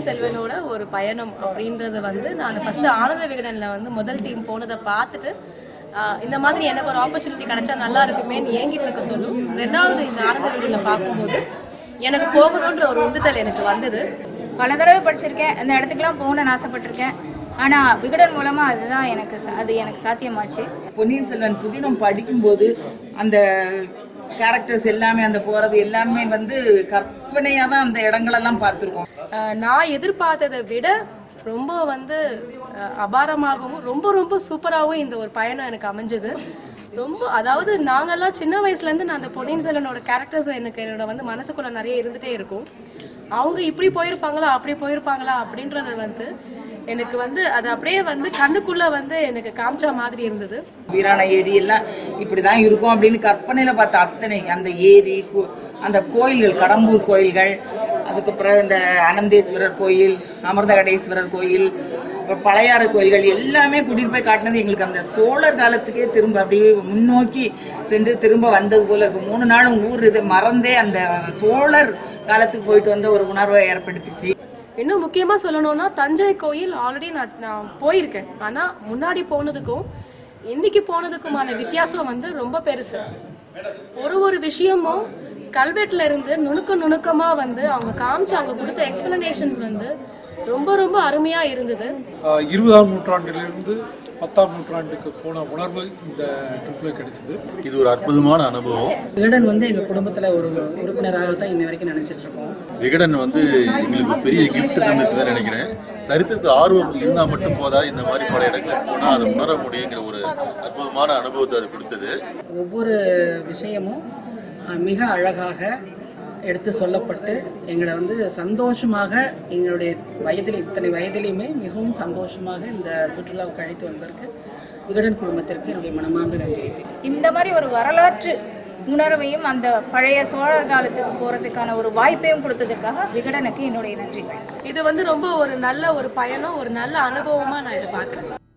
செல்வனோட ஒரு பயணம் அப்படின்றது வந்து நான் ஃபர்ஸ்ட் ஆனந்த விகடன்ல வந்து முதல் டீம் போனதை பார்த்துட்டு ஆஹ் இந்த மாதிரி எனக்கு ஒரு ஆப்பர்ச்சுனிட்டி கிடைச்சா நல்லா இருக்குமேன்னு ஏங்கிட்டு இருக்க சொல்லும் ரெண்டாவது இந்த ஆனந்த விகடன்ல பார்க்கும்போது எனக்கு போகணுன்ற ஒரு உந்துதல் எனக்கு வந்தது பல தடவை படிச்சிருக்கேன் அந்த இடத்துக்குலாம் போகணும்னு ஆசைப்பட்டிருக்கேன் ஆனா விகடன் மூலமா அதுதான் எனக்கு ச- அது எனக்கு சாத்தியமாச்சு பொன்னியின் செல்வன் புதினம் படிக்கும்போது அந்த கேரக்டர்ஸ் எல்லாமே அந்த போறது எல்லாமே வந்து கற்பனையா தான் அந்த இடங்களெல்லாம் பார்த்திருக்கோம் ஆஹ் நான் எதிர்பார்த்ததை விட ரொம்ப வந்து ஆஹ் அபாரமாகவும் ரொம்ப ரொம்ப சூப்பராகவும் இந்த ஒரு பயணம் எனக்கு அமைஞ்சது ரொம்ப அதாவது நாங்கெல்லாம் சின்ன வயசுல இருந்து நான் அந்த பொன்னியின் செல்வனோட கேரக்டர்ஸ் எனக்கு என்னோட வந்து மனசுக்குள்ள நிறைய இருந்துட்டே இருக்கும் அவங்க இப்படி போயிருப்பாங்களா அப்படி போயிருப்பாங்களா அப்படின்றத வந்து எனக்கு வந்து அது அப்படியே வந்து கண்ணுக்குள்ள வந்து எனக்கு காமிச்ச மாதிரி இருந்தது வீராண ஏரி எல்லாம் இப்படிதான் இருக்கும் அப்படின்னு கற்பனையில பார்த்த அத்தனை அந்த ஏரி கு- அந்த கோயில்கள் கடம்பூர் கோயில்கள் அதுக்கப்புறம் இந்த அனந்தேஸ்வரர் கோயில் அமிர்தகடேஸ்வரர் கோயில் அப்புறம் பழையாறு கோயில்கள் எல்லாமே கூட்டிட்டு போய் காட்டினது எங்களுக்கு அந்த சோழர் காலத்துக்கே திரும்ப அப்படியே முன்னோக்கி சென்று திரும்ப வந்தது போல இருக்கு மூணு நாளும் ஊர் இது மறந்தே அந்த சோழர் காலத்துக்கு போயிட்டு வந்த ஒரு உணர்வை ஏற்படுத்திச்சு இன்னும் முக்கியமா சொல்லணும்னா தஞ்சை கோயில் ஆல்ரெடி நான் நான் போயிருக்கேன் ஆனா முன்னாடி போனதுக்கும் இன்னைக்கு போனதுக்குமான வித்தியாசம் வந்து ரொம்ப பெருசு ஒரு ஒரு விஷயமும் கல்வெட்டுல இருந்து நுணுக்க நுணுக்கமா வந்து அவங்க காமிச்சு அவங்க கொடுத்த எக்ஸ்பிளனேஷன்ஸ் வந்து ரொம்ப ரொம்ப அருமையா இருந்தது ஆஹ் இருபதாம் நூற்றாண்டிலிருந்து பத்தாம் நூற்றாண்டுக்கு போன உணர்வு இந்த ட்ரிப்ல கிடைச்சது இது ஒரு அற்புதமான அனுபவம் விகடன் வந்து எங்க குடும்பத்துல ஒரு உறுப்பினராக தான் இன்ன வரைக்கும் நினைச்சிட்டு இருக்கோம் விகடன் வந்து எங்களுக்கு ஒரு பெரிய கிஃப்ட் தந்துருக்குதுன்னு நினைக்கிறேன் சரித்திரத்து ஆர்வம் இருந்தா மட்டும் போதா இந்த மாதிரி பல இடங்களுக்கு போனா அதை உணர முடியுங்கிற ஒரு அற்புதமான அனுபவத்தை அது கொடுத்தது ஒவ்வொரு விஷயமும் அஹ், மிக அழகாக எடுத்து சொல்லப்பட்டு எங்களை வந்து சந்தோஷமாக எங்களுடைய வயதில் இத்தனை வயதிலையுமே மிகவும் சந்தோஷமாக இந்த சுற்றுலாவுக்கு அழைத்து வந்ததற்கு விகடன் குழுமத்திற்கு என்னுடைய மனமார்ந்த நன்றி இந்த மாதிரி ஒரு வரலாற்று உணர்வையும் அந்த பழைய சோழர் காலத்துக்கு போறதுக்கான ஒரு வாய்ப்பையும் கொடுத்ததுக்காக விகடனுக்கு என்னுடைய நன்றி இது வந்து ரொம்ப ஒரு நல்ல ஒரு பயணம் ஒரு நல்ல அனுபவமா நான் இதை பார்க்கிறேன்